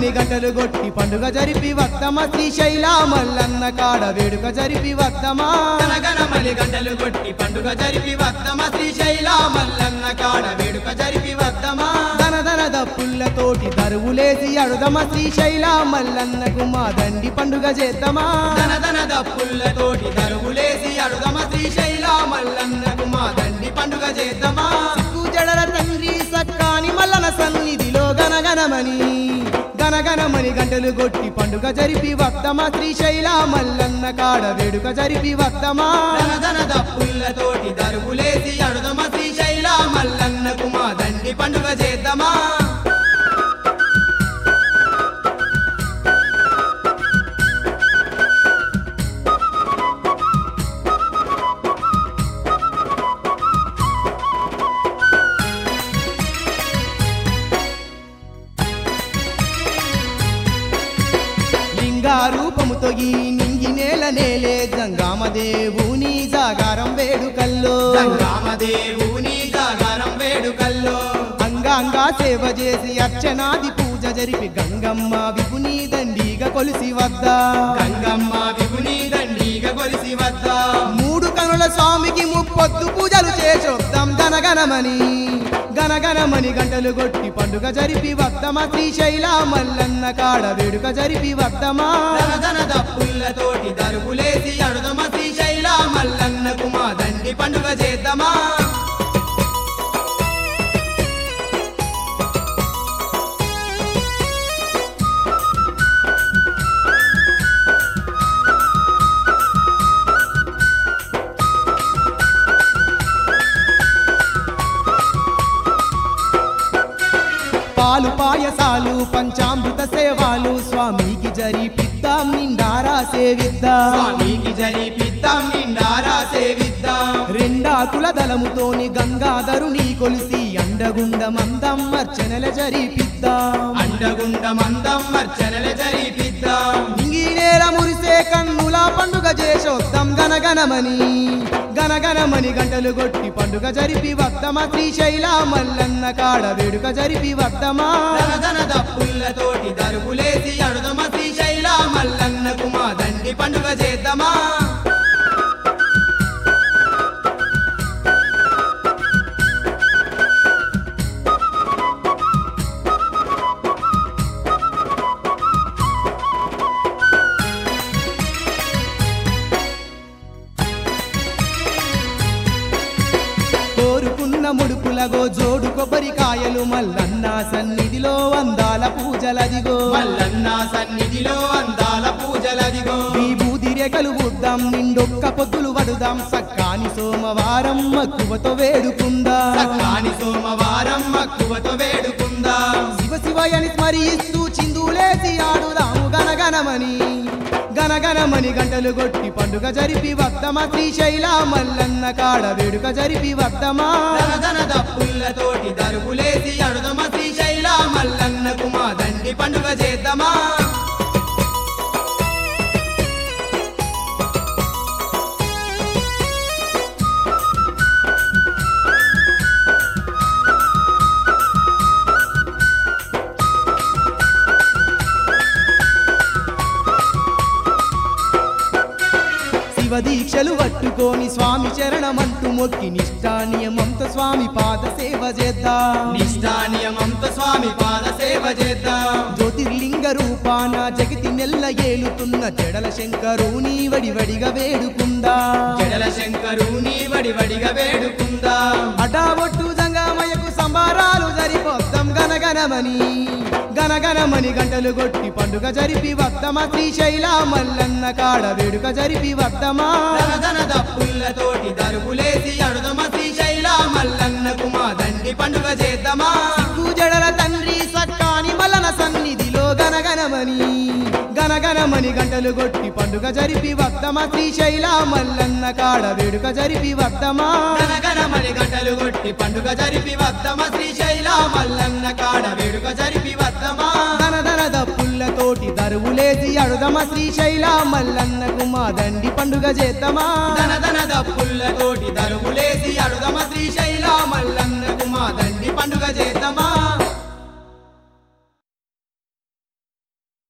గనగనమని గంటలు కొట్టి పండుగ జరిపి వద్దమా శ్రీశైల మల్లన్న కాడ వేడుక జరిపి వద్దమా గనగనమని గంటలు కొట్టి పండుగ జరిపి వద్దమా శ్రీశైల మల్లన్న కాడ వేడుక జరిపి వద్దమా దన దన దప్పులతోటి దరువులేసి అడుదమా శ్రీశైల మల్లన్నకు మా దండి పండుగ చేద్దామా దన దన దప్పులతోటి దరువులేసి అడుగమ శ్రీశైల మల్లన్నకు మా దండి పండుగ చేద్దామా జడల తండ్రి సక్కాని మల్లన సన్నిధిలో గనగనమని గనగనమని గంటలు కొట్టి పండుగ జరిపి వద్దమా శ్రీశైల మల్లన్న కాడ వేడుక జరిపి వద్దమా దన దన దప్పులతోటి దరువులేసి అడుగమ శ్రీశైల మల్లన్నకు మా దండి పండుగ చేద్దామా లింగారూపముతో ఈ నింగి నేల నేలే జంగామ దేవుని జాగారం వేడుకల్లో సంగ్రామదేవుని జాగారం వేడుకల్లో అంగాంగా సేవ చేసి అర్చనాది పూజ జరిపి గంగమ్మ విపుని దండిగా కొలిసి వద్దా గంగమ్మ విభుని దండిగా కొలిసి వద్దా మూడు కనుల స్వామికి ముప్పొద్దు పూజలు చేసొద్దాం గనగనమని గనగనమని గంటలు కొట్టి పండుగ జరిపి వద్దమా శ్రీశైల మల్లన్న కాడ వేడుక జరిపి వద్దమా దన దన దప్పులతోటి దరువులేసి అడుదమ శ్రీశైల మల్లన్నకు మా దండి పండుగ చేద్దామా పాలు పాయసాలు పంచామృత సేవాలు స్వామికి జరిపిద్దాం నిండారా సేవిద్దాం స్వామికి జరిపిద్దాం నిండారా సేవిద్దాం రెండాకుల దళముతోని గంగాధరుని కొలిసి అండగుండమందం అర్చనల జరిపిద్దాం అండగుండమందం అర్చనల జరిపిద్దాం ఇంగి నేల మురిసే కన్నుల పండుగ చేసొద్దాం గనగనమని గనగనమని గంటలు కొట్టి పండుగ జరిపి వద్దమా శ్రీశైల మల్లన్న కాడ వేడుక జరిపి వద్దమా దన దన దప్పులతోటి దరువులేసి అడుదమ శ్రీశైల మల్లన్నకు మా దండి పండుగ చేద్దామా కోరుకున్న ముడుపులగో జోడు కొబ్బరికాయలు మల్లన్న సన్నిధిలో అందాల పూజలదిగో మల్లన్న సన్నిధిలో అందాల పూజలదిగో విభూది రేఖలు బుద్దాం నిండొక్క పొద్దులు వడుదాం సక్కాని సోమవారం మక్కువతో వేడుకుందా సక్కాని సోమవారం మక్కువతో వేడుకుందాం శివ శివయని స్మరిస్తూ చిందులేసి ఆడుదాము గనగనమని గనగనమని గంటలు కొట్టి పండుగ జరిపి వద్దమా శ్రీశైల మల్లన్న కాడ వేడుక జరిపి వద్దమా దన దన దప్పులతోటి దరువులేసి అడుదమ శ్రీశైల మల్లన్నకు మా దండి పండుగ చేద్దామా శివ దీక్షలు పట్టుకొని స్వామి చరణమంటూ మొక్కి నిష్ఠానియమంతో స్వామి పాద సేవ చేద్దాం నిష్ఠానియమంత స్వామి పాద సేవ చేద్దాం జ్యోతిర్లింగ రూపాన జగతి నెల్ల ఏలుతున్న జడల శంకరుని వడివడిగా వేడుకుందా జడల శంకరుని వడి వడిగా వేడుకుందాం అటాబొట్టు జంగామయ్యకు సంబారాలు జరిపోద్దాం గనగనమని గనగనమని గంటలు కొట్టి పండుగ జరిపి వద్దమా శ్రీశైల మల్లన్న కాడ వేడుక జరిపి వద్దమా దన దన దప్పులతోటి దరువులేసి అడుదమ శ్రీశైల మల్లన్నకు మా దండి పండుగ చేద్దామా జడల తండ్రి సక్కాని మల్లన సన్నిధిలో గనగనమని గనగనమని గంటలు కొట్టి పండుగ జరిపి వద్దమా శ్రీశైల మల్లన్న కాడ వేడుక జరిపి వద్దమా గనగనమని గంటలు కొట్టి పండుగ జరిపి వద్దమ శ్రీశైల మల్లన్న కాడ వేడుక జరిపి వద్దమా దన దన దప్పులతోటి దరువులేసి అడుదమా శ్రీశైల మల్లన్నకు మా దండి పండుగ చేద్దామా దన దన దప్పులతోటి దరువులే